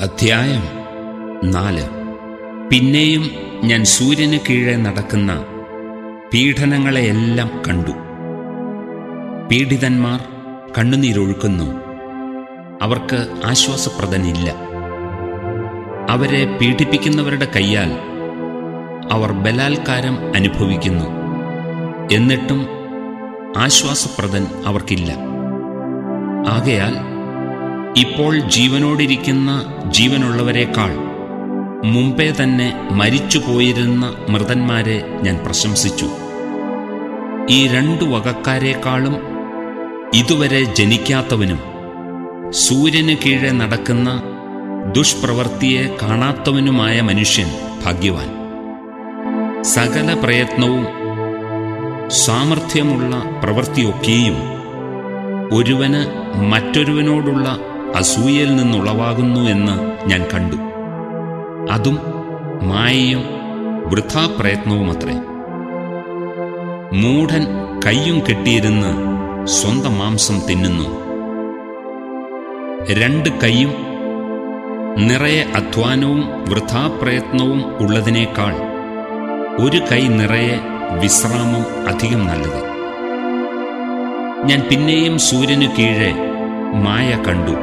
അധ്യായം നാല് പിന്നെയും ഞാൻ സൂര്യന് കീഴെ നടക്കുന്ന പീഡനങ്ങളെയെല്ലാം കണ്ടു പീഡിതന്മാർ കണ്ണുനീരൊഴുക്കുന്നു അവർക്ക് ആശ്വാസപ്രദനില്ല അവരെ പീഡിപ്പിക്കുന്നവരുടെ കയ്യാൽ അവർ ബലാത്കാരം അനുഭവിക്കുന്നു എന്നിട്ടും ആശ്വാസപ്രദൻ അവർക്കില്ല ആകയാൽ ഇപ്പോൾ ജീവനോടിരിക്കുന്ന ജീവനുള്ളവരെക്കാൾ മുമ്പേ തന്നെ മരിച്ചുപോയിരുന്ന മൃതന്മാരെ ഞാൻ പ്രശംസിച്ചു ഈ രണ്ടു വകക്കാരേക്കാളും ഇതുവരെ ജനിക്കാത്തവനും സൂര്യന് കീഴെ നടക്കുന്ന ദുഷ്പ്രവൃത്തിയെ കാണാത്തവനുമായ മനുഷ്യൻ ഭാഗ്യവാൻ സകല പ്രയത്നവും സാമർഥ്യമുള്ള പ്രവൃത്തിയൊക്കെയും ഒരുവന് മറ്റൊരുവനോടുള്ള അസൂയയിൽ നിന്നുളവാകുന്നു എന്ന് ഞാൻ കണ്ടു അതും മായയും വൃഥാപ്രയത്നവുമത്രേ മൂഢൻ കയ്യും കെട്ടിയിരുന്ന് സ്വന്തം മാംസം തിന്നുന്നു രണ്ട് കൈയും നിറയെ അധ്വാനവും വൃഥാപ്രയത്നവും ഉള്ളതിനേക്കാൾ ഒരു കൈ നിറയെ വിശ്രാമം അധികം നല്ലത് ഞാൻ പിന്നെയും സൂര്യനു കീഴെ മായ കണ്ടു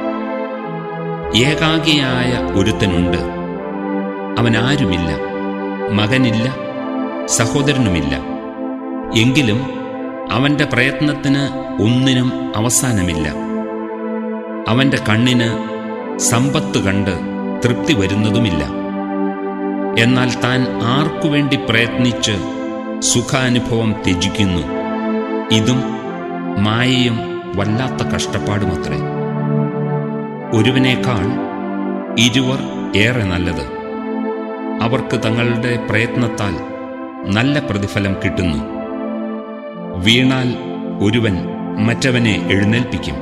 ഏകാഗിയായ ഒരുത്തനുണ്ട് അവൻ ആരുമില്ല മകനില്ല സഹോദരനുമില്ല എങ്കിലും അവന്റെ പ്രയത്നത്തിന് ഒന്നിനും അവസാനമില്ല അവന്റെ കണ്ണിന് സമ്പത്ത് കണ്ട് തൃപ്തി വരുന്നതുമില്ല എന്നാൽ താൻ ആർക്കുവേണ്ടി പ്രയത്നിച്ച് സുഖാനുഭവം ത്യജിക്കുന്നു ഇതും മായയും വല്ലാത്ത കഷ്ടപ്പാടുമത്രേ ഒരുവനേക്കാൾ ഇരുവർ ഏറെ നല്ലത് അവർക്ക് തങ്ങളുടെ പ്രയത്നത്താൽ നല്ല പ്രതിഫലം കിട്ടുന്നു വീണാൽ ഒരുവൻ മറ്റവനെ എഴുന്നേൽപ്പിക്കും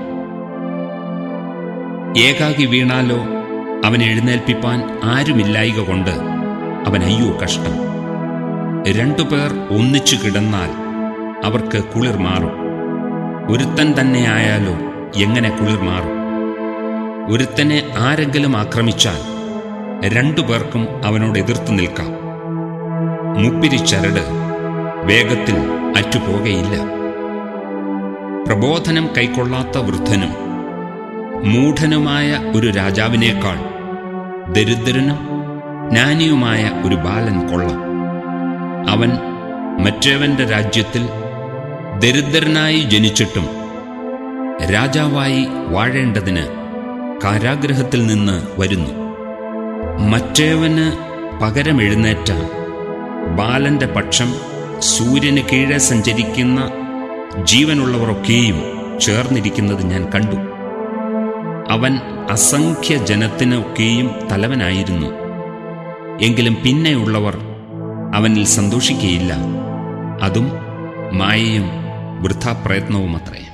ഏകാകി വീണാലോ അവൻ എഴുന്നേൽപ്പിപ്പാൻ ആരുമില്ലായിക കൊണ്ട് അവൻ അയ്യോ കഷ്ടം രണ്ടുപേർ ഒന്നിച്ചു കിടന്നാൽ അവർക്ക് കുളിർ മാറും ഒരുത്തൻ തന്നെയായാലോ എങ്ങനെ കുളിർ മാറും ഒരുത്തനെ ആരെങ്കിലും ആക്രമിച്ചാൽ രണ്ടു പേർക്കും അവനോട് എതിർത്ത് നിൽക്കാം മുപ്പിരി ചരട് വേഗത്തിൽ അറ്റുപോകയില്ല പ്രബോധനം കൈക്കൊള്ളാത്ത വൃദ്ധനും മൂഢനുമായ ഒരു രാജാവിനേക്കാൾ ദരിദ്രനും ജ്ഞാനിയുമായ ഒരു ബാലൻ കൊള്ളാം അവൻ മറ്റേവന്റെ രാജ്യത്തിൽ ദരിദ്രനായി ജനിച്ചിട്ടും രാജാവായി വാഴേണ്ടതിന് കാരാഗ്രഹത്തിൽ നിന്ന് വരുന്നു മറ്റേവന് പകരം എഴുന്നേറ്റ ബാലന്റെ പക്ഷം സൂര്യന് കീഴെ സഞ്ചരിക്കുന്ന ജീവനുള്ളവരൊക്കെയും ചേർന്നിരിക്കുന്നത് ഞാൻ കണ്ടു അവൻ അസംഖ്യ ജനത്തിനൊക്കെയും തലവനായിരുന്നു എങ്കിലും പിന്നെയുള്ളവർ അവനിൽ സന്തോഷിക്കുകയില്ല അതും മായയും വൃഥാപ്രയത്നവുമത്രേ